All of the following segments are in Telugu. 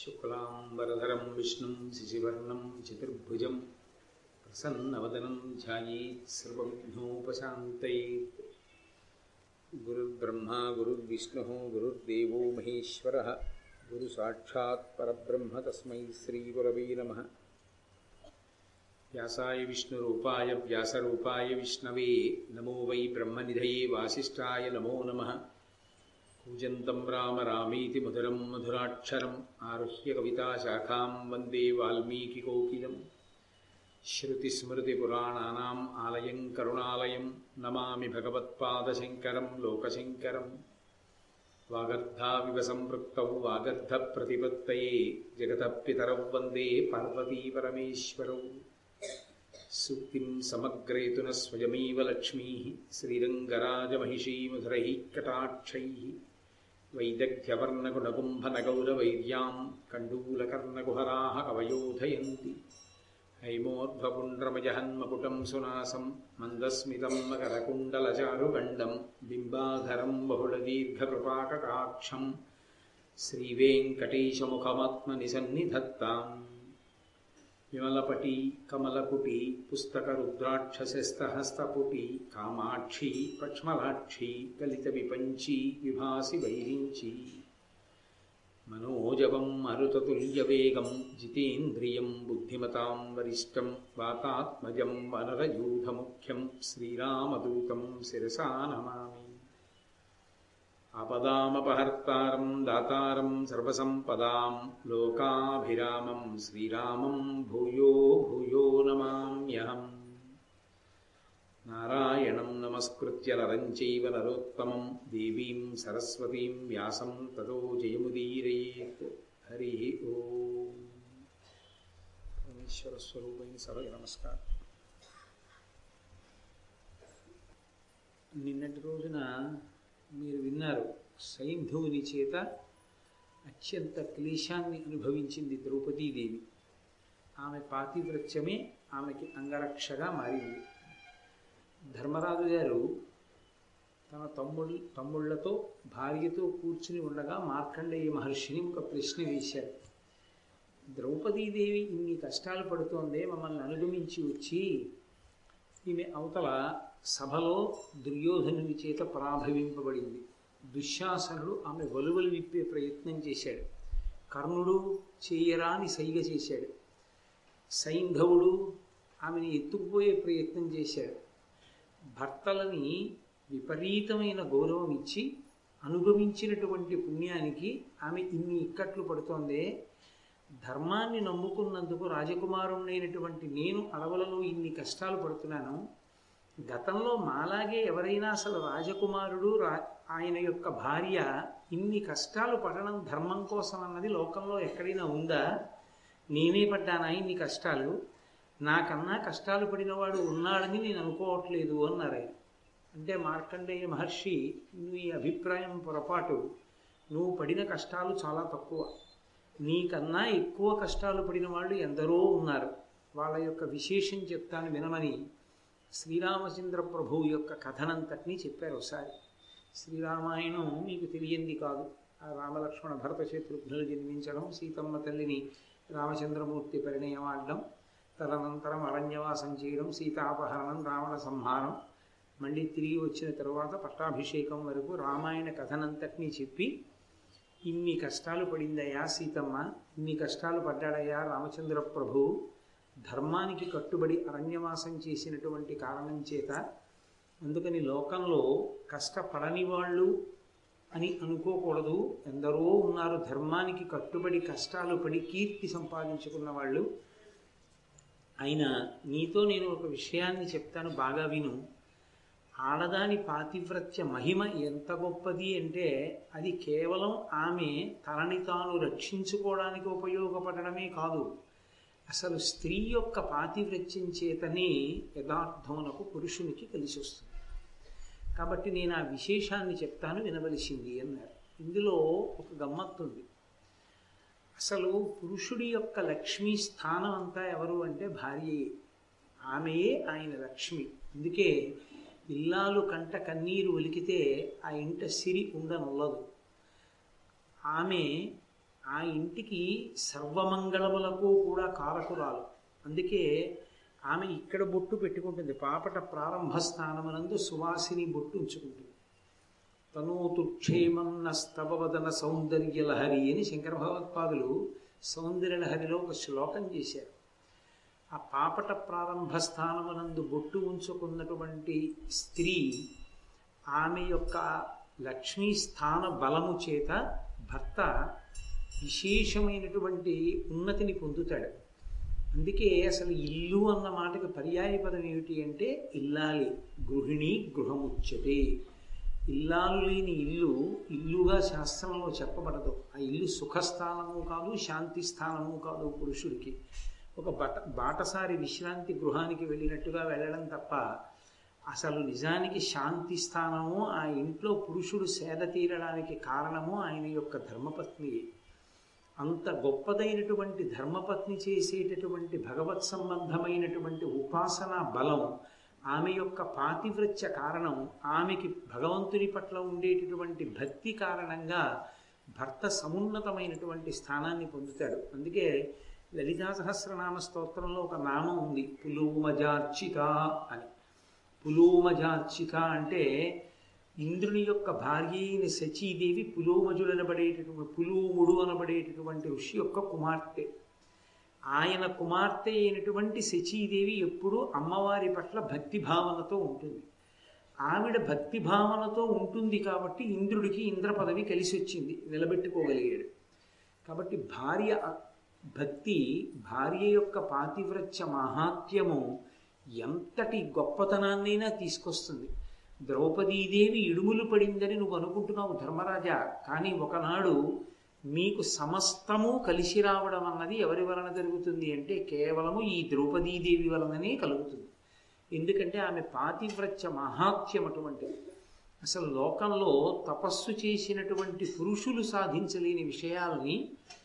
शुक्लाम्बरधरं विष्णुं शिशिवर्णं चतुर्भुजं प्रसन्नवदनं ध्यायेत् सर्वविघ्नोपशान्तयेत् गुरुर्ब्रह्मा गुरुर्विष्णुः गुरुर्देवो महेश्वरः गुरुसाक्षात् परब्रह्म तस्मै श्रीगुरवे नमः व्यासाय विष्णुरूपाय व्यासरूपाय विष्णवे नमो वै ब्रह्मनिधये वासिष्ठाय नमो नमः कूजन्तं राम रामीति मधुरं मधुराक्षरम् आरुह्य कविताशाखां वन्दे वाल्मीकिकोकिलं श्रुतिस्मृतिपुराणानाम् आलयं करुणालयं नमामि भगवत्पादशङ्करं लोकशङ्करं वागर्धाविव सम्पृक्तौ वागर्धप्रतिपत्तये जगतः पितरौ वन्दे पार्वतीपरमेश्वरौ सूक्तिं समग्रेतु न स्वयमेव लक्ष्मीः श्रीरङ्गराजमहिषीमधुरैः कटाक्षैः वैदग्ध्यवर्णगुणकुम्भनगौरवैर्यां कण्डूलकर्णकुहराः कवयोधयन्ति हैमोर्ध्वपुण्ड्रमजहन्मकुटं सुनासं मन्दस्मितं मकरकुण्डलचारुगण्डं बिम्बाधरं बहुलदीर्घकृपाकटाक्षं श्रीवेङ्कटेशमुखमात्मनिसन्निधत्ताम् विमलपटी कमलकुटी पुस्तकरुद्राक्षसस्तहस्तपुटी कामाक्षी पक्ष्मलाक्षी कलितविपञ्ची विभासि वैरिञ्ची मनोजवं मरुततुल्यवेगं जितेन्द्रियं बुद्धिमतां वरिष्ठं वातात्मजं वनरयूथमुख्यं श्रीरामदूतं शिरसा नमामि आपदामपहर्तारं दातारं सर्वसम्पदां लोकाभिरामं श्रीरामं भूयो भूयो नमाम्यहम् नारायणं नमस्कृत्य नरं चैव नरोत्तमं देवीं सरस्वतीं व्यासं ततो जयमुदीरयेत् हरिः ఓం పరమేశ్వర స్వరూపైన సభకి నమస్కారం నిన్నటి రోజున మీరు విన్నారు సైంధవుని చేత అత్యంత క్లేశాన్ని అనుభవించింది ద్రౌపదీదేవి ఆమె పాతివ్రత్యమే ఆమెకి అంగరక్షగా మారింది ధర్మరాజు గారు తన తమ్ముడు తమ్ముళ్లతో భార్యతో కూర్చుని ఉండగా మార్కండేయ మహర్షిని ఒక ప్రశ్న వేశారు ద్రౌపదీదేవి ఇన్ని కష్టాలు పడుతోందే మమ్మల్ని అనుగమించి వచ్చి ఈమె అవతల సభలో దుర్యోధనుని చేత పరాభవింపబడింది దుశ్శాసనుడు ఆమె వలువలు విప్పే ప్రయత్నం చేశాడు కర్ణుడు చేయరాని సైగ చేశాడు సైంధవుడు ఆమెను ఎత్తుకుపోయే ప్రయత్నం చేశాడు భర్తలని విపరీతమైన గౌరవం ఇచ్చి అనుగమించినటువంటి పుణ్యానికి ఆమె ఇన్ని ఇక్కట్లు పడుతోందే ధర్మాన్ని నమ్ముకున్నందుకు రాజకుమారుణ్ణైనటువంటి నేను అడవులలో ఇన్ని కష్టాలు పడుతున్నాను గతంలో మాలాగే ఎవరైనా అసలు రాజకుమారుడు రా ఆయన యొక్క భార్య ఇన్ని కష్టాలు పడడం ధర్మం కోసం అన్నది లోకంలో ఎక్కడైనా ఉందా నేనే పడ్డానా ఇన్ని కష్టాలు నాకన్నా కష్టాలు పడినవాడు ఉన్నాడని నేను అనుకోవట్లేదు అన్నారు ఆయన అంటే మార్కండేయ మహర్షి నువ్వు ఈ అభిప్రాయం పొరపాటు నువ్వు పడిన కష్టాలు చాలా తక్కువ నీకన్నా ఎక్కువ కష్టాలు పడిన వాళ్ళు ఎందరో ఉన్నారు వాళ్ళ యొక్క విశేషం చెప్తాను వినమని శ్రీరామచంద్ర ప్రభువు యొక్క కథనంతటినీ చెప్పారు ఒకసారి శ్రీరామాయణం మీకు తెలియంది కాదు ఆ రామలక్ష్మణ భరత శత్రుఘ్నులు జన్మించడం సీతమ్మ తల్లిని రామచంద్రమూర్తి పరిణయం ఆడడం తదనంతరం అరణ్యవాసం చేయడం సీతాపహరణం రావణ సంహారం మళ్ళీ తిరిగి వచ్చిన తరువాత పట్టాభిషేకం వరకు రామాయణ కథనంతటినీ చెప్పి ఇన్ని కష్టాలు పడిందయ్యా సీతమ్మ ఇన్ని కష్టాలు పడ్డాడయ్యా రామచంద్ర ప్రభు ధర్మానికి కట్టుబడి అరణ్యవాసం చేసినటువంటి కారణం చేత అందుకని లోకంలో కష్టపడని వాళ్ళు అని అనుకోకూడదు ఎందరో ఉన్నారు ధర్మానికి కట్టుబడి కష్టాలు పడి కీర్తి సంపాదించుకున్న వాళ్ళు అయినా నీతో నేను ఒక విషయాన్ని చెప్తాను బాగా విను ఆడదాని పాతివ్రత్య మహిమ ఎంత గొప్పది అంటే అది కేవలం ఆమె తనని తాను రక్షించుకోవడానికి ఉపయోగపడడమే కాదు అసలు స్త్రీ యొక్క పాతివ్రత్యం చేతనే యథార్థమునకు పురుషునికి కలిసి వస్తుంది కాబట్టి నేను ఆ విశేషాన్ని చెప్తాను వినవలసింది అన్నారు ఇందులో ఒక గమ్మత్తుంది అసలు పురుషుడి యొక్క లక్ష్మీ స్థానం అంతా ఎవరు అంటే భార్యయే ఆమెయే ఆయన లక్ష్మి అందుకే ఇల్లాలు కంట కన్నీరు ఒలికితే ఆ ఇంట సిరి ఉండనుల్లదు ఆమె ఆ ఇంటికి సర్వమంగళములకు కూడా కారకురాలు అందుకే ఆమె ఇక్కడ బొట్టు పెట్టుకుంటుంది పాపట ప్రారంభ స్థానమునందు సువాసిని బొట్టు ఉంచుకుంటుంది తనోతు క్షేమం నస్తవదన సౌందర్యలహరి అని శంకర భగవత్పాదులు సౌందర్యలహరిలో ఒక శ్లోకం చేశారు ఆ పాపట ప్రారంభ స్థానమునందు బొట్టు ఉంచుకున్నటువంటి స్త్రీ ఆమె యొక్క లక్ష్మీ స్థాన బలము చేత భర్త విశేషమైనటువంటి ఉన్నతిని పొందుతాడు అందుకే అసలు ఇల్లు అన్న మాటకి పర్యాయ పదం ఏమిటి అంటే ఇల్లాలి గృహిణి గృహముచ్చతే ఇల్లాలు లేని ఇల్లు ఇల్లుగా శాస్త్రంలో చెప్పబడదు ఆ ఇల్లు సుఖస్థానము కాదు శాంతి స్థానము కాదు పురుషుడికి ఒక బట బాటసారి విశ్రాంతి గృహానికి వెళ్ళినట్టుగా వెళ్ళడం తప్ప అసలు నిజానికి శాంతి స్థానము ఆ ఇంట్లో పురుషుడు సేద తీరడానికి కారణము ఆయన యొక్క ధర్మపత్ని అంత గొప్పదైనటువంటి ధర్మపత్ని చేసేటటువంటి భగవత్ సంబంధమైనటువంటి ఉపాసనా బలం ఆమె యొక్క పాతివ్రత్య కారణం ఆమెకి భగవంతుని పట్ల ఉండేటటువంటి భక్తి కారణంగా భర్త సమున్నతమైనటువంటి స్థానాన్ని పొందుతాడు అందుకే లలితా సహస్రనామ స్తోత్రంలో ఒక నామం ఉంది పులుమజార్చిత అని పులోమజార్చిక అంటే ఇంద్రుని యొక్క భార్య అయిన శచీదేవి పులోమజుడు అనబడేటటువంటి పులోముడు అనబడేటటువంటి ఋషి యొక్క కుమార్తె ఆయన కుమార్తె అయినటువంటి శచీదేవి ఎప్పుడూ అమ్మవారి పట్ల భక్తి భావనతో ఉంటుంది ఆవిడ భక్తి భావనతో ఉంటుంది కాబట్టి ఇంద్రుడికి ఇంద్ర పదవి కలిసి వచ్చింది నిలబెట్టుకోగలిగాడు కాబట్టి భార్య భక్తి భార్య యొక్క పాతివ్రత్య మహాత్యము ఎంతటి గొప్పతనాన్నైనా తీసుకొస్తుంది ద్రౌపదీదేవి ఇడుములు పడిందని నువ్వు అనుకుంటున్నావు ధర్మరాజా కానీ ఒకనాడు మీకు సమస్తము కలిసి రావడం అన్నది ఎవరి వలన జరుగుతుంది అంటే కేవలము ఈ ద్రౌపదీదేవి వలననే కలుగుతుంది ఎందుకంటే ఆమె పాతివ్రత్య మహాత్యం అటువంటిది అసలు లోకంలో తపస్సు చేసినటువంటి పురుషులు సాధించలేని విషయాలని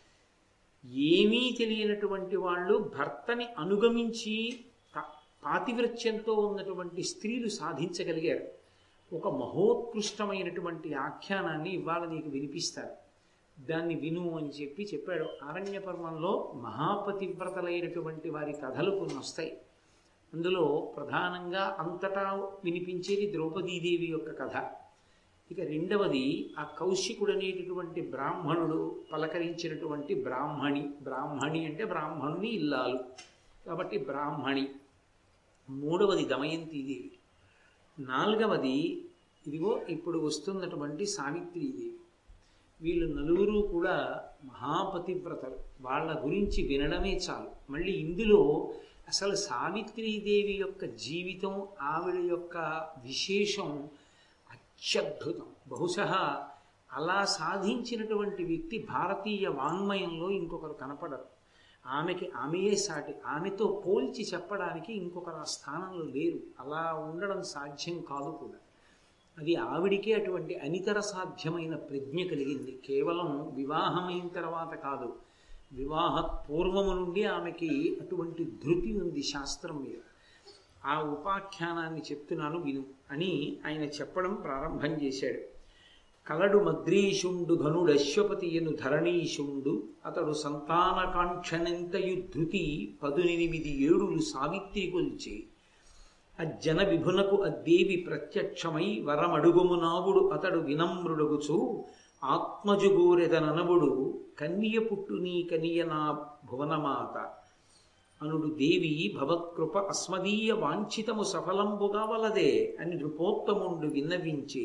ఏమీ తెలియనటువంటి వాళ్ళు భర్తని అనుగమించి పాతివ్రత్యంతో ఉన్నటువంటి స్త్రీలు సాధించగలిగారు ఒక మహోత్కృష్టమైనటువంటి ఆఖ్యానాన్ని ఇవాళ నీకు వినిపిస్తారు దాన్ని విను అని చెప్పి చెప్పాడు అరణ్య పర్వంలో మహాపతివ్రతలైనటువంటి వారి కథలు కొన్ని వస్తాయి అందులో ప్రధానంగా అంతటా వినిపించేది ద్రౌపదీదేవి యొక్క కథ ఇక రెండవది ఆ కౌశికుడు అనేటటువంటి బ్రాహ్మణుడు పలకరించినటువంటి బ్రాహ్మణి బ్రాహ్మణి అంటే బ్రాహ్మణుని ఇల్లాలు కాబట్టి బ్రాహ్మణి మూడవది దమయంతీదేవి నాలుగవది ఇదిగో ఇప్పుడు వస్తున్నటువంటి సావిత్రీదేవి వీళ్ళు నలుగురు కూడా మహాపతివ్రతలు వాళ్ళ గురించి వినడమే చాలు మళ్ళీ ఇందులో అసలు సావిత్రీదేవి యొక్క జీవితం ఆవిడ యొక్క విశేషం అత్యద్భుతం బహుశా అలా సాధించినటువంటి వ్యక్తి భారతీయ వాంగ్మయంలో ఇంకొకరు కనపడరు ఆమెకి ఆమెయే సాటి ఆమెతో పోల్చి చెప్పడానికి ఇంకొకరు ఆ స్థానంలో లేరు అలా ఉండడం సాధ్యం కాదు కూడా అది ఆవిడికే అటువంటి అనితర సాధ్యమైన ప్రజ్ఞ కలిగింది కేవలం వివాహమైన తర్వాత కాదు వివాహ పూర్వము నుండి ఆమెకి అటువంటి ధృతి ఉంది శాస్త్రం మీద ఆ ఉపాఖ్యానాన్ని చెప్తున్నాను విను అని ఆయన చెప్పడం ప్రారంభం చేశాడు కలడు మద్రీషుండు ఘనుడశ్వపతియను ధరణీషుండు అతడు సంతానకాంక్షనెంతయు ధృతి పదునెనిమిది ఏడులు సావిత్రి కొల్చి అజ్జన విభునకు అద్దేవి ప్రత్యక్షమై వరమడుగుమునావుడు అతడు వినమ్రుడగుచు ఆత్మజుగోరెదననవుడు కన్య పుట్టు నీ కనియ నా భువనమాత అనుడు దేవి భవత్కృప అస్మదీయ వాంఛితము సఫలంబుగా వలదే అని నృపోత్తముండు విన్నవించే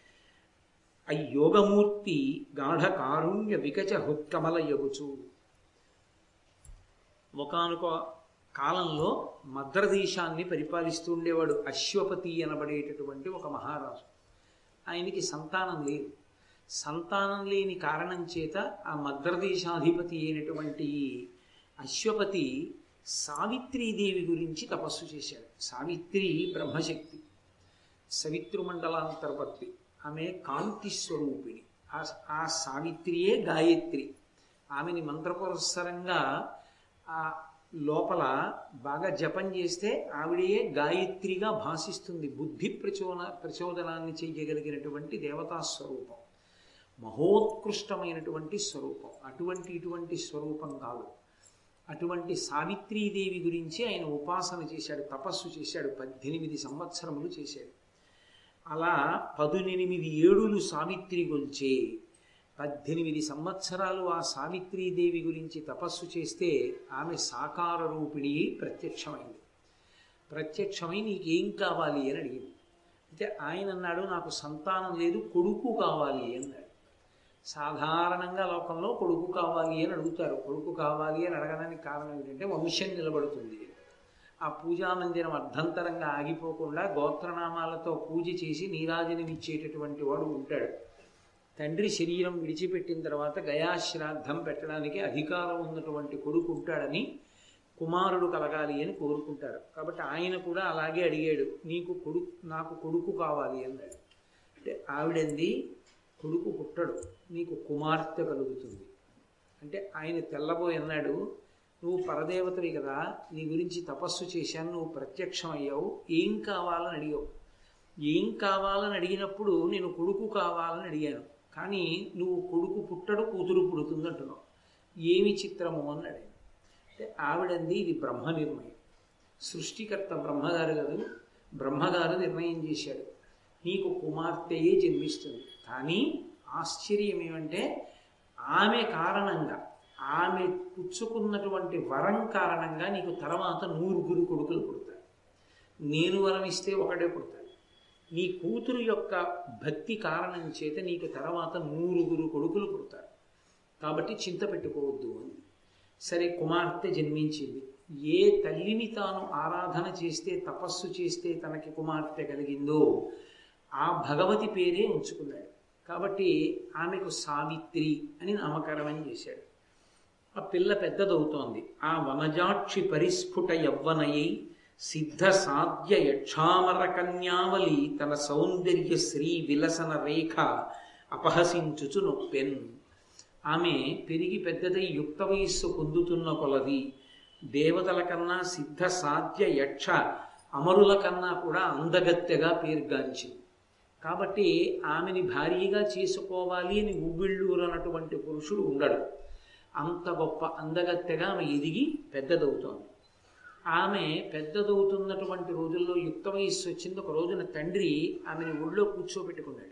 అయ్యోగమూర్తి గాఢ కారుణ్య వికచ హృత్కమలయగుచు ఒకనొక కాలంలో మద్రదేశాన్ని పరిపాలిస్తూ ఉండేవాడు అశ్వపతి అనబడేటటువంటి ఒక మహారాజు ఆయనకి సంతానం లేదు సంతానం లేని కారణం చేత ఆ మద్రదేశాధిపతి అయినటువంటి అశ్వపతి సావిత్రీదేవి గురించి తపస్సు చేశాడు సావిత్రి బ్రహ్మశక్తి సవితృమండలాంతర్వర్తి ఆమె కాంతి స్వరూపిణి ఆ సావిత్రియే గాయత్రి ఆమెని మంత్రపురస్సరంగా ఆ లోపల బాగా జపం చేస్తే ఆవిడయే గాయత్రిగా భాషిస్తుంది బుద్ధి ప్రచోద ప్రచోదనాన్ని చేయగలిగినటువంటి దేవతా స్వరూపం మహోత్కృష్టమైనటువంటి స్వరూపం అటువంటి ఇటువంటి స్వరూపం కాదు అటువంటి సావిత్రీదేవి గురించి ఆయన ఉపాసన చేశాడు తపస్సు చేశాడు పద్దెనిమిది సంవత్సరములు చేశాడు అలా పదునెనిమిది ఏడులు సావిత్రి గొల్చే పద్దెనిమిది సంవత్సరాలు ఆ సావిత్రీదేవి గురించి తపస్సు చేస్తే ఆమె సాకార రూపిణి ప్రత్యక్షమైంది ప్రత్యక్షమై నీకేం కావాలి అని అడిగింది అయితే ఆయన అన్నాడు నాకు సంతానం లేదు కొడుకు కావాలి అన్నాడు సాధారణంగా లోకంలో కొడుకు కావాలి అని అడుగుతారు కొడుకు కావాలి అని అడగడానికి కారణం ఏంటంటే వంశం నిలబడుతుంది ఆ పూజా మందిరం అర్ధంతరంగా ఆగిపోకుండా గోత్రనామాలతో పూజ చేసి నీరాజనం ఇచ్చేటటువంటి వాడు ఉంటాడు తండ్రి శరీరం విడిచిపెట్టిన తర్వాత గయాశ్రాద్ధం పెట్టడానికి అధికారం ఉన్నటువంటి కొడుకు ఉంటాడని కుమారుడు కలగాలి అని కోరుకుంటారు కాబట్టి ఆయన కూడా అలాగే అడిగాడు నీకు కొడుకు నాకు కొడుకు కావాలి అన్నాడు అంటే ఆవిడంది కొడుకు పుట్టడు నీకు కుమార్తె కలుగుతుంది అంటే ఆయన తెల్లబోయి అన్నాడు నువ్వు పరదేవతవి కదా నీ గురించి తపస్సు చేశాను నువ్వు ప్రత్యక్షం అయ్యావు ఏం కావాలని అడిగావు ఏం కావాలని అడిగినప్పుడు నేను కొడుకు కావాలని అడిగాను కానీ నువ్వు కొడుకు పుట్టడు కూతురు పుడుతుంది అంటున్నావు ఏమి చిత్రము అన్నాడు అంటే ఆవిడంది ఇది బ్రహ్మ నిర్ణయం సృష్టికర్త బ్రహ్మగారు కదా బ్రహ్మగారు నిర్ణయం చేశాడు నీకు కుమార్తెయే జన్మిస్తుంది కానీ ఆశ్చర్యం ఏమంటే ఆమె కారణంగా ఆమె పుచ్చుకున్నటువంటి వరం కారణంగా నీకు తర్వాత నూరుగురు కొడుకులు పుడతారు నేను వరం ఇస్తే ఒకడే పుడతాడు నీ కూతురు యొక్క భక్తి కారణం చేత నీకు తర్వాత నూరుగురు కొడుకులు పుడతారు కాబట్టి చింత పెట్టుకోవద్దు అని సరే కుమార్తె జన్మించింది ఏ తల్లిని తాను ఆరాధన చేస్తే తపస్సు చేస్తే తనకి కుమార్తె కలిగిందో ఆ భగవతి పేరే ఉంచుకున్నాడు కాబట్టి ఆమెకు సావిత్రి అని నామకరణం చేశాడు ఆ పిల్ల పెద్దదవుతోంది ఆ వనజాక్షి పరిస్ఫుట యవ్వనయై సిద్ధ సాధ్య యక్షామర కన్యావలి తన సౌందర్య శ్రీ విలసన రేఖ అపహసించుచు నొప్పెన్ ఆమె పెరిగి పెద్దదై యుక్త వయస్సు పొందుతున్న కొలది దేవతల కన్నా సిద్ధ సాధ్య యక్ష అమరుల కన్నా కూడా అందగత్తెగా పేరుగాంచింది కాబట్టి ఆమెని భారీగా చేసుకోవాలి అని ఉవ్విళ్ళూరనటువంటి పురుషుడు ఉండడు అంత గొప్ప అందగత్తెగా ఆమె ఎదిగి పెద్దదవుతోంది ఆమె పెద్దదవుతున్నటువంటి రోజుల్లో యుక్త వయస్సు వచ్చింది ఒక రోజున తండ్రి ఆమెని ఒళ్ళో కూర్చోబెట్టుకున్నాడు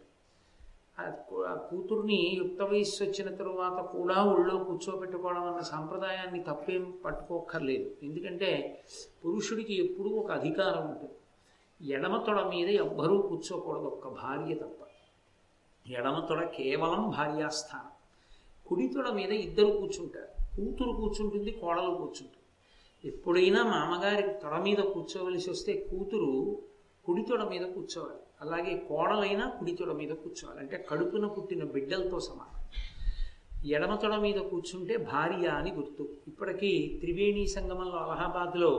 ఆ కూతుర్ని యుక్త వయస్సు వచ్చిన తరువాత కూడా ఒళ్ళో కూర్చోబెట్టుకోవడం అన్న సాంప్రదాయాన్ని తప్పేం పట్టుకోక్కర్లేదు ఎందుకంటే పురుషుడికి ఎప్పుడూ ఒక అధికారం ఉంటుంది ఎడమ తొడ మీద ఎవ్వరూ కూర్చోకూడదు ఒక్క భార్య తప్ప ఎడమ తొడ కేవలం భార్యాస్థానం కుడి తొడ మీద ఇద్దరు కూర్చుంటారు కూతురు కూర్చుంటుంది కోడలు కూర్చుంటుంది ఎప్పుడైనా మామగారి తొడ మీద కూర్చోవలసి వస్తే కూతురు కుడి తొడ మీద కూర్చోవాలి అలాగే కోడలైనా కుడి తొడ మీద కూర్చోవాలి అంటే కడుపున పుట్టిన బిడ్డలతో సమానం ఎడమ తొడ మీద కూర్చుంటే భార్య అని గుర్తు ఇప్పటికీ త్రివేణి సంగమంలో అలహాబాద్లో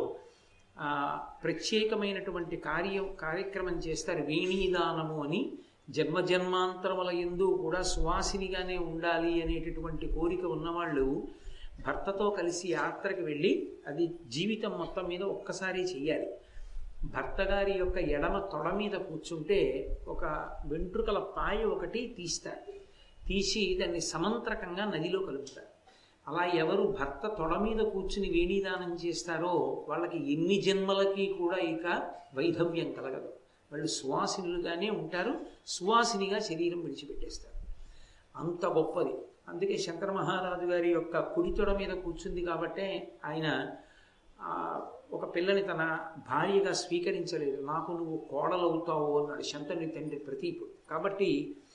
ప్రత్యేకమైనటువంటి కార్యం కార్యక్రమం చేస్తారు వేణీదానము అని జన్మజన్మాంతరముల ఎందు కూడా సువాసినిగానే ఉండాలి అనేటటువంటి కోరిక ఉన్నవాళ్ళు భర్తతో కలిసి యాత్రకు వెళ్ళి అది జీవితం మొత్తం మీద ఒక్కసారి చెయ్యాలి భర్త గారి యొక్క ఎడమ తొడ మీద కూర్చుంటే ఒక వెంట్రుకల పాయ ఒకటి తీస్తారు తీసి దాన్ని సమంత్రకంగా నదిలో కలుపుతారు అలా ఎవరు భర్త తొడ మీద కూర్చుని వేణీదానం చేస్తారో వాళ్ళకి ఎన్ని జన్మలకి కూడా ఇక వైధవ్యం కలగదు వాళ్ళు సువాసినులుగానే ఉంటారు సువాసినిగా శరీరం విడిచిపెట్టేస్తారు అంత గొప్పది అందుకే శంకర మహారాజు గారి యొక్క కుడి తొడ మీద కూర్చుంది కాబట్టే ఆయన ఒక పిల్లని తన భార్యగా స్వీకరించలేదు నాకు నువ్వు కోడలవుతావు అన్నాడు శంకరుని తండ్రి ప్రతీపు కాబట్టి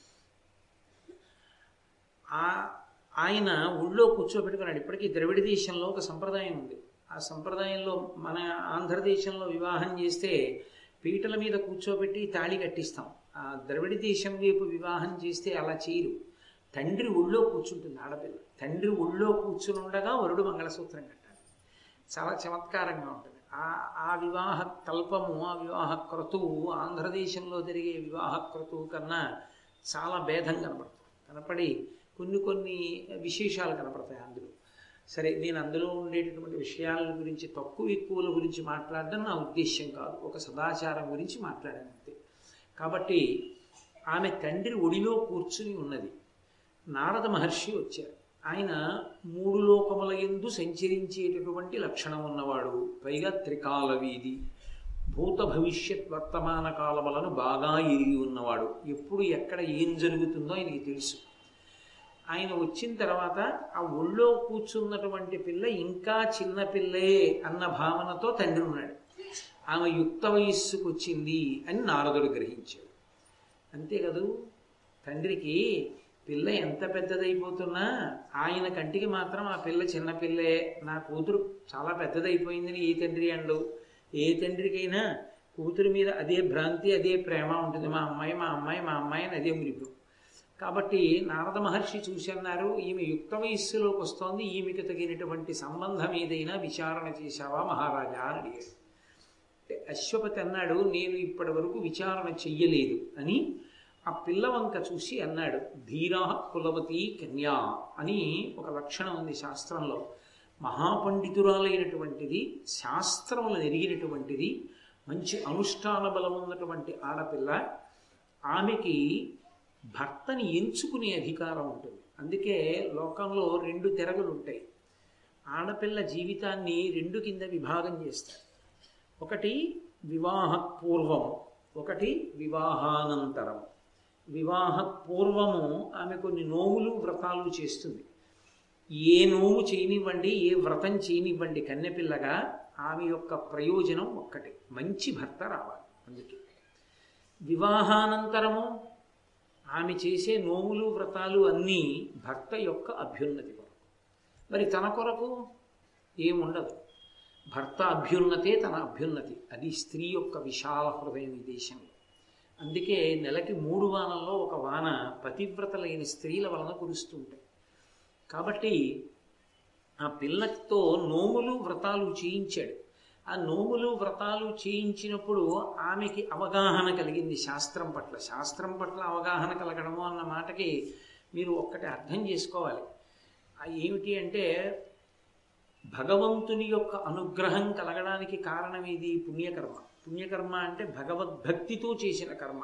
ఆ ఆయన ఊళ్ళో కూర్చోబెట్టుకున్నాడు ఇప్పటికీ ద్రవిడ దేశంలో ఒక సంప్రదాయం ఉంది ఆ సంప్రదాయంలో మన ఆంధ్రదేశంలో వివాహం చేస్తే పీటల మీద కూర్చోబెట్టి తాళి కట్టిస్తాం ఆ ద్రవిడ దేశం వైపు వివాహం చేస్తే అలా చేయరు తండ్రి ఒళ్ళో కూర్చుంటుంది ఆడపిల్ల తండ్రి ఒళ్ళో కూర్చుని ఉండగా వరుడు మంగళసూత్రం కట్టాలి చాలా చమత్కారంగా ఉంటుంది ఆ ఆ వివాహ కల్పము ఆ వివాహ క్రతువు ఆంధ్రదేశంలో జరిగే వివాహ క్రతువు కన్నా చాలా భేదం కనపడుతుంది కనపడి కొన్ని కొన్ని విశేషాలు కనపడతాయి అందులో సరే నేను అందులో ఉండేటటువంటి విషయాల గురించి తక్కువ ఎక్కువల గురించి మాట్లాడడం నా ఉద్దేశ్యం కాదు ఒక సదాచారం గురించి మాట్లాడాను అంతే కాబట్టి ఆమె తండ్రి ఒడిలో కూర్చుని ఉన్నది నారద మహర్షి వచ్చారు ఆయన మూడు లోకముల ఎందు సంచరించేటటువంటి లక్షణం ఉన్నవాడు పైగా త్రికాల వీధి భూత భవిష్యత్ వర్తమాన కాలములను బాగా ఎరిగి ఉన్నవాడు ఎప్పుడు ఎక్కడ ఏం జరుగుతుందో ఆయనకి తెలుసు ఆయన వచ్చిన తర్వాత ఆ ఒళ్ళో కూర్చున్నటువంటి పిల్ల ఇంకా చిన్న పిల్లే అన్న భావనతో తండ్రి ఉన్నాడు ఆమె యుక్త వయస్సుకు వచ్చింది అని నారదుడు గ్రహించాడు అంతే కదూ తండ్రికి పిల్ల ఎంత పెద్దదైపోతున్నా ఆయన కంటికి మాత్రం ఆ పిల్ల చిన్న పిల్లే నా కూతురు చాలా పెద్దదైపోయిందని ఏ తండ్రి అండు ఏ తండ్రికైనా కూతురు మీద అదే భ్రాంతి అదే ప్రేమ ఉంటుంది మా అమ్మాయి మా అమ్మాయి మా అమ్మాయి అని అదే మురిపు కాబట్టి నారద మహర్షి చూసన్నారు ఈమె యుక్త వయస్సులోకి వస్తోంది ఈమెకు తగినటువంటి సంబంధం ఏదైనా విచారణ చేశావా మహారాజా అని అడిగాడు అంటే అశ్వపతి అన్నాడు నేను ఇప్పటి వరకు విచారణ చెయ్యలేదు అని ఆ పిల్ల వంక చూసి అన్నాడు ధీరా కులవతి కన్యా అని ఒక లక్షణం ఉంది శాస్త్రంలో మహాపండితురాలైనటువంటిది శాస్త్రములు ఎరిగినటువంటిది మంచి అనుష్ఠాన బలం ఉన్నటువంటి ఆడపిల్ల ఆమెకి భర్తని ఎంచుకునే అధికారం ఉంటుంది అందుకే లోకంలో రెండు తెరగలు ఉంటాయి ఆడపిల్ల జీవితాన్ని రెండు కింద విభాగం చేస్తారు ఒకటి వివాహ పూర్వము ఒకటి వివాహానంతరం వివాహ పూర్వము ఆమె కొన్ని నోములు వ్రతాలు చేస్తుంది ఏ నోము చేయనివ్వండి ఏ వ్రతం చేయనివ్వండి కన్నెపిల్లగా ఆమె యొక్క ప్రయోజనం ఒక్కటే మంచి భర్త రావాలి అందుకే వివాహానంతరము ఆమె చేసే నోములు వ్రతాలు అన్నీ భర్త యొక్క అభ్యున్నతి కొరకు మరి తన కొరకు ఏముండదు భర్త అభ్యున్నతే తన అభ్యున్నతి అది స్త్రీ యొక్క విశాల హృదయం ఈ దేశంలో అందుకే నెలకి మూడు వానల్లో ఒక వాన పతివ్రతలైన స్త్రీల వలన కురుస్తుంటాయి కాబట్టి ఆ పిల్లతో నోములు వ్రతాలు చేయించాడు ఆ నోములు వ్రతాలు చేయించినప్పుడు ఆమెకి అవగాహన కలిగింది శాస్త్రం పట్ల శాస్త్రం పట్ల అవగాహన కలగడము అన్న మాటకి మీరు ఒక్కటి అర్థం చేసుకోవాలి ఆ ఏమిటి అంటే భగవంతుని యొక్క అనుగ్రహం కలగడానికి కారణం ఏది పుణ్యకర్మ పుణ్యకర్మ అంటే భగవద్భక్తితో చేసిన కర్మ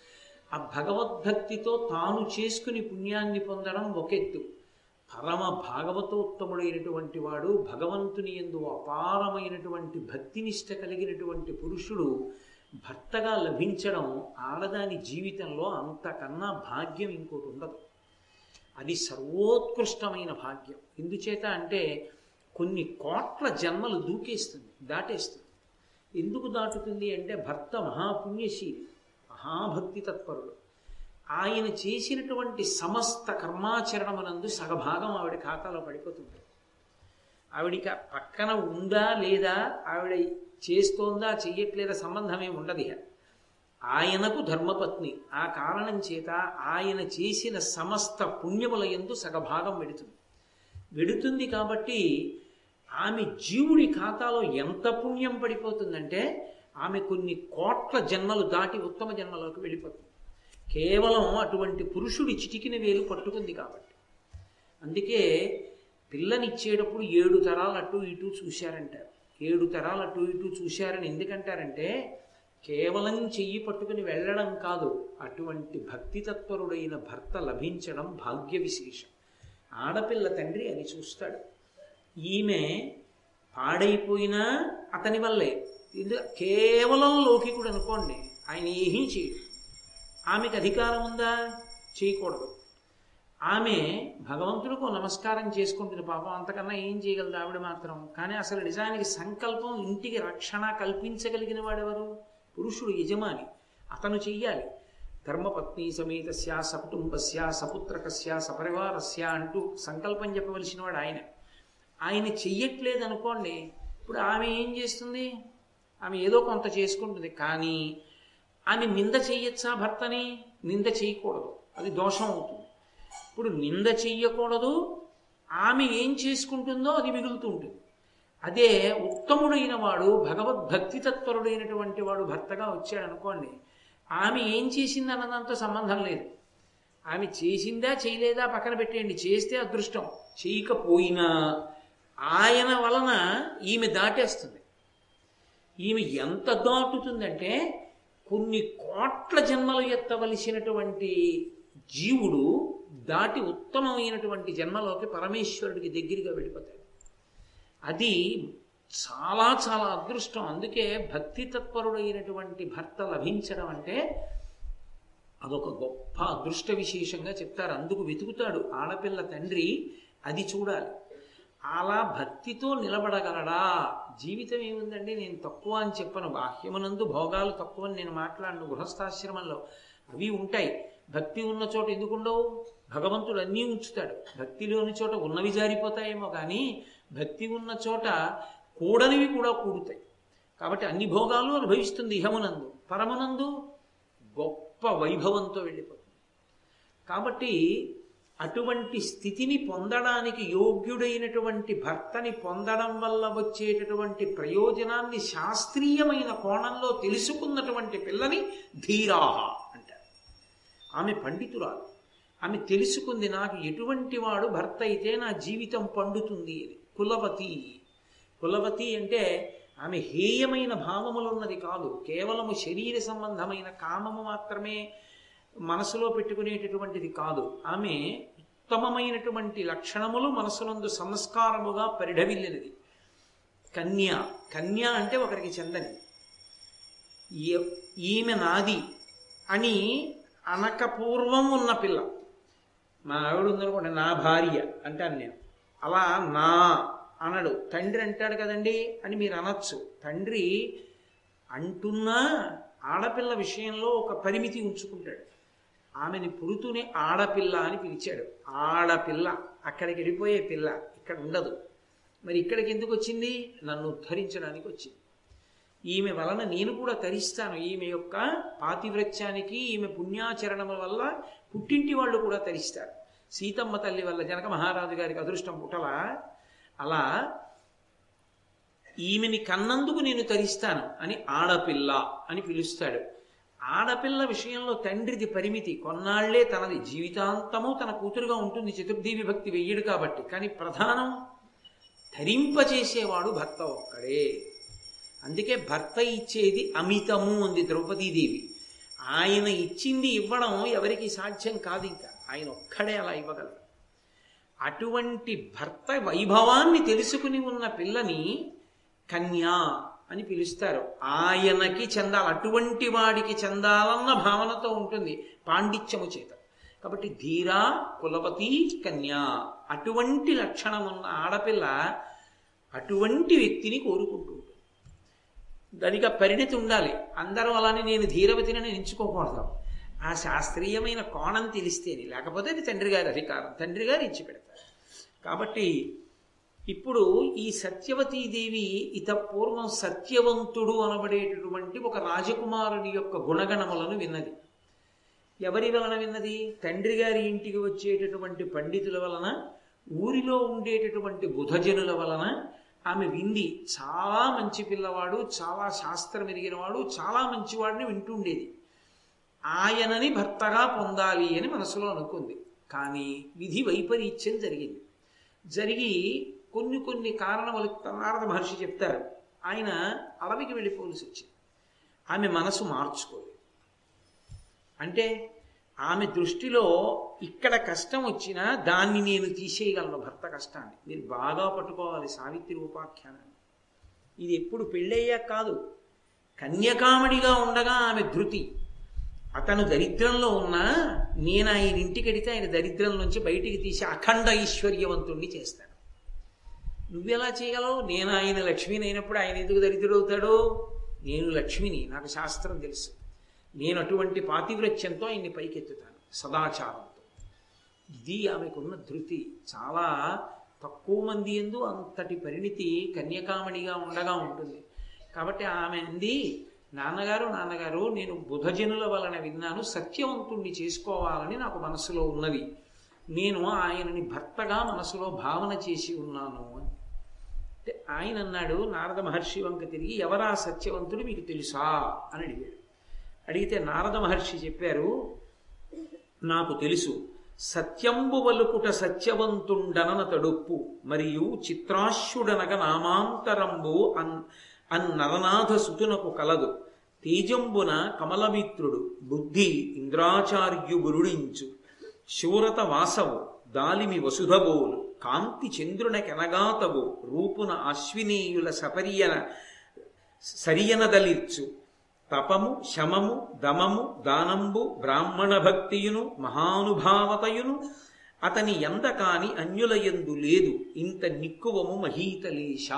ఆ భగవద్భక్తితో తాను చేసుకుని పుణ్యాన్ని పొందడం ఒకెత్తు పరమ భాగవతోత్తముడైనటువంటి వాడు భగవంతుని ఎందు అపారమైనటువంటి భక్తినిష్ట కలిగినటువంటి పురుషుడు భర్తగా లభించడం ఆడదాని జీవితంలో అంతకన్నా భాగ్యం ఇంకోటి ఉండదు అది సర్వోత్కృష్టమైన భాగ్యం ఎందుచేత అంటే కొన్ని కోట్ల జన్మలు దూకేస్తుంది దాటేస్తుంది ఎందుకు దాటుతుంది అంటే భర్త మహాపుణ్యశీలి మహాభక్తి తత్పరుడు ఆయన చేసినటువంటి సమస్త కర్మాచరణమునందు సగభాగం ఆవిడ ఖాతాలో పడిపోతుంది ఆవిడికి పక్కన ఉందా లేదా ఆవిడ చేస్తోందా చెయ్యట్లేదా సంబంధం ఏమి ఉండదు ఇక ఆయనకు ధర్మపత్ని ఆ కారణం చేత ఆయన చేసిన సమస్త పుణ్యముల ఎందు సగభాగం వెడుతుంది వెడుతుంది కాబట్టి ఆమె జీవుడి ఖాతాలో ఎంత పుణ్యం పడిపోతుందంటే ఆమె కొన్ని కోట్ల జన్మలు దాటి ఉత్తమ జన్మలోకి వెళ్ళిపోతుంది కేవలం అటువంటి పురుషుడి చిటికిన వేలు పట్టుకుంది కాబట్టి అందుకే పిల్లనిచ్చేటప్పుడు ఏడు తరాలు అటు ఇటు చూశారంటారు ఏడు తరాలు అటు ఇటు చూశారని ఎందుకంటారంటే కేవలం చెయ్యి పట్టుకుని వెళ్ళడం కాదు అటువంటి భక్తి తత్పరుడైన భర్త లభించడం భాగ్య విశేషం ఆడపిల్ల తండ్రి అని చూస్తాడు ఈమె పాడైపోయినా అతని వల్లే ఇది కేవలం లౌకికుడు అనుకోండి ఆయన ఏమీ చేయడు ఆమెకు అధికారం ఉందా చేయకూడదు ఆమె భగవంతుడికి నమస్కారం చేసుకుంటుంది పాపం అంతకన్నా ఏం చేయగలదు ఆవిడ మాత్రం కానీ అసలు నిజానికి సంకల్పం ఇంటికి రక్షణ కల్పించగలిగిన వాడెవరు పురుషుడు యజమాని అతను చెయ్యాలి ధర్మపత్ని సమేతస్య సకుటుంబస్య సపుత్రకస్య సపరివారస్య అంటూ సంకల్పం చెప్పవలసిన వాడు ఆయన ఆయన చెయ్యట్లేదు అనుకోండి ఇప్పుడు ఆమె ఏం చేస్తుంది ఆమె ఏదో కొంత చేసుకుంటుంది కానీ ఆమె నింద చెయ్యొచ్చా భర్తని నింద చేయకూడదు అది దోషం అవుతుంది ఇప్పుడు నింద చెయ్యకూడదు ఆమె ఏం చేసుకుంటుందో అది మిగులుతూ ఉంటుంది అదే ఉత్తముడైన వాడు భగవద్భక్తి తత్పరుడైనటువంటి వాడు భర్తగా వచ్చాడు అనుకోండి ఆమె ఏం చేసింది అన్నదాంతో సంబంధం లేదు ఆమె చేసిందా చేయలేదా పక్కన పెట్టేయండి చేస్తే అదృష్టం చేయకపోయినా ఆయన వలన ఈమె దాటేస్తుంది ఈమె ఎంత దాటుతుందంటే కొన్ని కోట్ల జన్మలు ఎత్తవలసినటువంటి జీవుడు దాటి ఉత్తమమైనటువంటి జన్మలోకి పరమేశ్వరుడికి దగ్గరగా వెళ్ళిపోతాడు అది చాలా చాలా అదృష్టం అందుకే భక్తి తత్పరుడైనటువంటి భర్త లభించడం అంటే అదొక గొప్ప అదృష్ట విశేషంగా చెప్తారు అందుకు వెతుకుతాడు ఆడపిల్ల తండ్రి అది చూడాలి అలా భక్తితో నిలబడగలడా జీవితం ఏముందండి నేను తక్కువ అని చెప్పను బాహ్యమునందు భోగాలు తక్కువ అని నేను మాట్లాడను గృహస్థాశ్రమంలో అవి ఉంటాయి భక్తి ఉన్న చోట ఎందుకు ఉండవు భగవంతుడు అన్నీ ఉంచుతాడు భక్తి లేని చోట ఉన్నవి జారిపోతాయేమో కానీ భక్తి ఉన్న చోట కూడనివి కూడా కూడుతాయి కాబట్టి అన్ని భోగాలు అనుభవిస్తుంది ఇహమునందు పరమునందు గొప్ప వైభవంతో వెళ్ళిపోతుంది కాబట్టి అటువంటి స్థితిని పొందడానికి యోగ్యుడైనటువంటి భర్తని పొందడం వల్ల వచ్చేటటువంటి ప్రయోజనాన్ని శాస్త్రీయమైన కోణంలో తెలుసుకున్నటువంటి పిల్లని ధీరాహ అంటారు ఆమె పండితురాలు ఆమె తెలుసుకుంది నాకు ఎటువంటి వాడు భర్త అయితే నా జీవితం పండుతుంది అని కులవతి కులవతి అంటే ఆమె హేయమైన భావములున్నది కాదు కేవలము శరీర సంబంధమైన కామము మాత్రమే మనసులో పెట్టుకునేటటువంటిది కాదు ఆమె ఉత్తమమైనటువంటి లక్షణములు మనసునందు సంస్కారముగా పరిఢవిల్లినది కన్య కన్య అంటే ఒకరికి చెందని ఈ- ఈమె నాది అని అనకపూర్వం ఉన్న పిల్ల మా ఆవిడ ఉందనుకోండి నా భార్య అంటాను నేను అలా నా అనడు తండ్రి అంటాడు కదండి అని మీరు అనొచ్చు తండ్రి అంటున్నా ఆడపిల్ల విషయంలో ఒక పరిమితి ఉంచుకుంటాడు ఆమెని పుడుతూనే ఆడపిల్ల అని పిలిచాడు ఆడపిల్ల అక్కడికి వెళ్ళిపోయే పిల్ల ఇక్కడ ఉండదు మరి ఇక్కడికి ఎందుకు వచ్చింది నన్ను ఉద్ధరించడానికి వచ్చింది ఈమె వలన నేను కూడా తరిస్తాను ఈమె యొక్క పాతివ్రత్యానికి ఈమె పుణ్యాచరణముల వల్ల పుట్టింటి వాళ్ళు కూడా తరిస్తారు సీతమ్మ తల్లి వల్ల జనక మహారాజు గారికి అదృష్టం పుట్టల అలా ఈమెని కన్నందుకు నేను తరిస్తాను అని ఆడపిల్ల అని పిలుస్తాడు ఆడపిల్ల విషయంలో తండ్రిది పరిమితి కొన్నాళ్లే తనది జీవితాంతము తన కూతురుగా ఉంటుంది చతుర్థి విభక్తి వెయ్యడు కాబట్టి కానీ ప్రధానం ధరింపచేసేవాడు భర్త ఒక్కడే అందుకే భర్త ఇచ్చేది అమితము అంది ద్రౌపదీదేవి ఆయన ఇచ్చింది ఇవ్వడం ఎవరికి సాధ్యం కాదు ఇంకా ఆయన ఒక్కడే అలా ఇవ్వగలరు అటువంటి భర్త వైభవాన్ని తెలుసుకుని ఉన్న పిల్లని కన్యా అని పిలుస్తారు ఆయనకి చెందాలి అటువంటి వాడికి చెందాలన్న భావనతో ఉంటుంది పాండిత్యము చేత కాబట్టి ధీరా కులవతి కన్యా అటువంటి లక్షణం ఉన్న ఆడపిల్ల అటువంటి వ్యక్తిని కోరుకుంటూ ఉంటుంది దానికి ఆ పరిణతి ఉండాలి అందరూ అలానే నేను ధీరవతిని ఎంచుకోకూడదు ఆ శాస్త్రీయమైన కోణం తెలిస్తేనే లేకపోతే అది తండ్రి గారి అధికారం తండ్రి గారు ఇచ్చి పెడతారు కాబట్టి ఇప్పుడు ఈ సత్యవతీదేవి ఇత పూర్వం సత్యవంతుడు అనబడేటటువంటి ఒక రాజకుమారుని యొక్క గుణగణములను విన్నది ఎవరి వలన విన్నది తండ్రి గారి ఇంటికి వచ్చేటటువంటి పండితుల వలన ఊరిలో ఉండేటటువంటి బుధజనుల వలన ఆమె వింది చాలా మంచి పిల్లవాడు చాలా శాస్త్రం ఎరిగినవాడు చాలా మంచివాడిని వింటుండేది ఆయనని భర్తగా పొందాలి అని మనసులో అనుకుంది కానీ విధి వైపరీత్యం జరిగింది జరిగి కొన్ని కొన్ని కారణములు నారద మహర్షి చెప్తారు ఆయన అడవికి వెళ్ళిపోవలసి వచ్చింది ఆమె మనసు మార్చుకోలేదు అంటే ఆమె దృష్టిలో ఇక్కడ కష్టం వచ్చినా దాన్ని నేను తీసేయగలను భర్త కష్టాన్ని మీరు బాగా పట్టుకోవాలి సావిత్రి ఉపాఖ్యానాన్ని ఇది ఎప్పుడు పెళ్ళయ్యాక కాదు కన్యకామడిగా ఉండగా ఆమె ధృతి అతను దరిద్రంలో ఉన్నా నేను ఆయన ఇంటికి వెడితే ఆయన దరిద్రం నుంచి బయటికి తీసి అఖండ ఐశ్వర్యవంతుణ్ణి చేస్తాను నువ్వెలా చేయగలవు నేను ఆయన లక్ష్మిని అయినప్పుడు ఆయన ఎందుకు దరిద్రుడవుతాడో నేను లక్ష్మిని నాకు శాస్త్రం తెలుసు నేను అటువంటి పాతివ్రత్యంతో ఆయన్ని పైకెత్తుతాను సదాచారంతో ఇది ఆమెకున్న ధృతి చాలా తక్కువ మంది ఎందు అంతటి పరిణితి కన్యకామణిగా ఉండగా ఉంటుంది కాబట్టి ఆమె అంది నాన్నగారు నాన్నగారు నేను బుధజనుల వలన విన్నాను సత్యవంతుణ్ణి చేసుకోవాలని నాకు మనసులో ఉన్నది నేను ఆయనని భర్తగా మనసులో భావన చేసి ఉన్నాను అని అంటే ఆయన అన్నాడు నారద మహర్షి వంక తిరిగి ఎవరా సత్యవంతుడు మీకు తెలుసా అని అడిగాడు అడిగితే నారద మహర్షి చెప్పారు నాకు తెలుసు సత్యంబు వలుకుట సత్యవంతుండనన తడుప్పు మరియు చిత్రాశ్యుడనగ నామాంతరంబు అన్ అన్నరనాథ సుతునకు కలదు తేజంబున కమలమిత్రుడు బుద్ధి ఇంద్రాచార్యు గురుడించు శూరత వాసవు దాలిమి వసుధబోలు కాంతి చంద్రున కెనగాతవు రూపున అశ్వినీయుల సపరియన సరియనదలిర్చు తపము శమము దమము దానంబు బ్రాహ్మణ భక్తియును మహానుభావతయును అతని ఎందకాని అన్యులయందు లేదు ఇంత నిక్కువము మహీతలేశ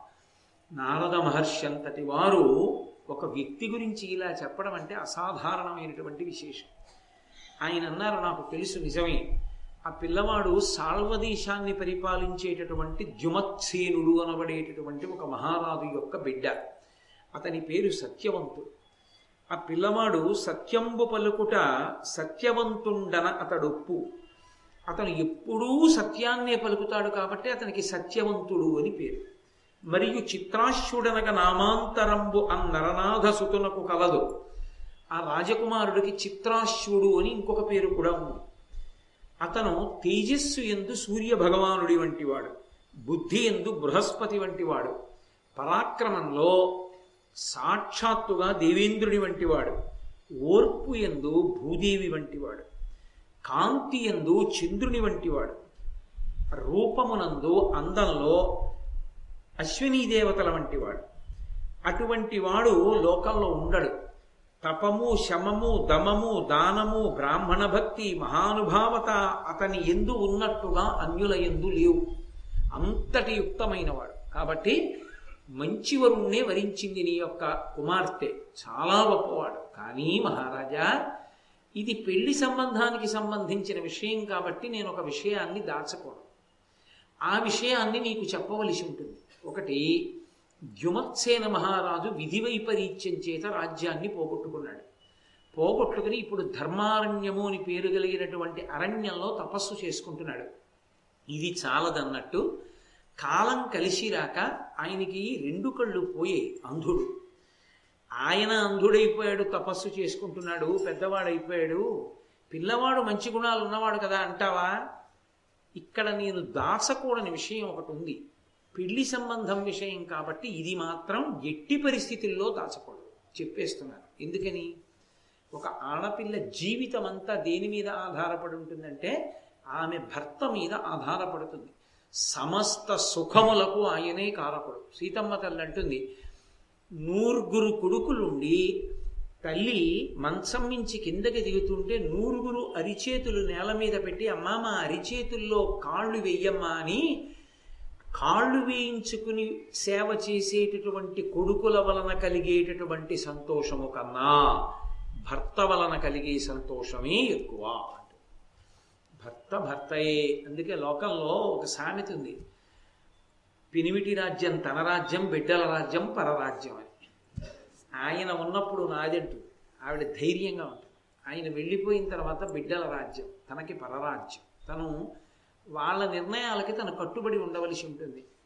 నారద మహర్షి అంతటి వారు ఒక వ్యక్తి గురించి ఇలా చెప్పడం అంటే అసాధారణమైనటువంటి విశేషం ఆయన అన్నారు నాకు తెలుసు నిజమే ఆ పిల్లవాడు సాల్వదేశాన్ని పరిపాలించేటటువంటి ద్యుమత్సేనుడు అనబడేటటువంటి ఒక మహారాజు యొక్క బిడ్డ అతని పేరు సత్యవంతుడు ఆ పిల్లవాడు సత్యంబు పలుకుట సత్యవంతుండన అతడొప్పు అతను ఎప్పుడూ సత్యాన్నే పలుకుతాడు కాబట్టి అతనికి సత్యవంతుడు అని పేరు మరియు చిత్రాశ్యుడనగ నామాంతరంబు అన్నరనాథ సుతునకు కలదు ఆ రాజకుమారుడికి చిత్రాశ్యుడు అని ఇంకొక పేరు కూడా ఉంది అతను తేజస్సు ఎందు సూర్య భగవానుడి వంటివాడు బుద్ధి ఎందు బృహస్పతి వంటివాడు పరాక్రమంలో సాక్షాత్తుగా దేవేంద్రుడి వంటివాడు ఓర్పు ఎందు భూదేవి వంటివాడు కాంతి ఎందు చంద్రుని వంటివాడు రూపమునందు అందంలో అశ్వినీ దేవతల వంటివాడు అటువంటి వాడు లోకంలో ఉండడు తపము శమము దమము దానము బ్రాహ్మణ భక్తి మహానుభావత అతని ఎందు ఉన్నట్టుగా అన్యుల ఎందు లేవు అంతటి యుక్తమైనవాడు కాబట్టి మంచి వరుణ్ణే వరించింది నీ యొక్క కుమార్తె చాలా గొప్పవాడు కానీ మహారాజా ఇది పెళ్లి సంబంధానికి సంబంధించిన విషయం కాబట్టి నేను ఒక విషయాన్ని దాచకూడదు ఆ విషయాన్ని నీకు చెప్పవలసి ఉంటుంది ఒకటి ద్యుమత్సేన మహారాజు విధి వైపరీత్యం చేత రాజ్యాన్ని పోగొట్టుకున్నాడు పోగొట్టుకుని ఇప్పుడు ధర్మారణ్యము అని పేరు కలిగినటువంటి అరణ్యంలో తపస్సు చేసుకుంటున్నాడు ఇది చాలదన్నట్టు కాలం కలిసి రాక ఆయనకి రెండు కళ్ళు పోయే అంధుడు ఆయన అంధుడైపోయాడు తపస్సు చేసుకుంటున్నాడు పెద్దవాడైపోయాడు పిల్లవాడు మంచి గుణాలు ఉన్నవాడు కదా అంటావా ఇక్కడ నేను దాచకూడని విషయం ఒకటి ఉంది పెళ్లి సంబంధం విషయం కాబట్టి ఇది మాత్రం ఎట్టి పరిస్థితుల్లో దాచకూడదు చెప్పేస్తున్నాను ఎందుకని ఒక ఆడపిల్ల జీవితం అంతా దేని మీద ఆధారపడి ఉంటుందంటే ఆమె భర్త మీద ఆధారపడుతుంది సమస్త సుఖములకు ఆయనే కారకుడు సీతమ్మ తల్లి అంటుంది నూరుగురు కొడుకులుండి తల్లి మంచం మించి కిందకి దిగుతుంటే నూరుగురు అరిచేతులు నేల మీద పెట్టి అమ్మా మా అరిచేతుల్లో కాళ్ళు వెయ్యమ్మా అని కాళ్ళు వేయించుకుని సేవ చేసేటటువంటి కొడుకుల వలన కలిగేటటువంటి సంతోషము కన్నా భర్త వలన కలిగే సంతోషమే ఎక్కువ భర్త భర్తయే అందుకే లోకంలో ఒక సామెత ఉంది పినిమిటి రాజ్యం తన రాజ్యం బిడ్డల రాజ్యం పరరాజ్యం అని ఆయన ఉన్నప్పుడు నాదంటూ ఆవిడ ధైర్యంగా ఉంటుంది ఆయన వెళ్ళిపోయిన తర్వాత బిడ్డల రాజ్యం తనకి పరరాజ్యం తను వాళ్ళ నిర్ణయాలకి తను కట్టుబడి ఉండవలసి ఉంటుంది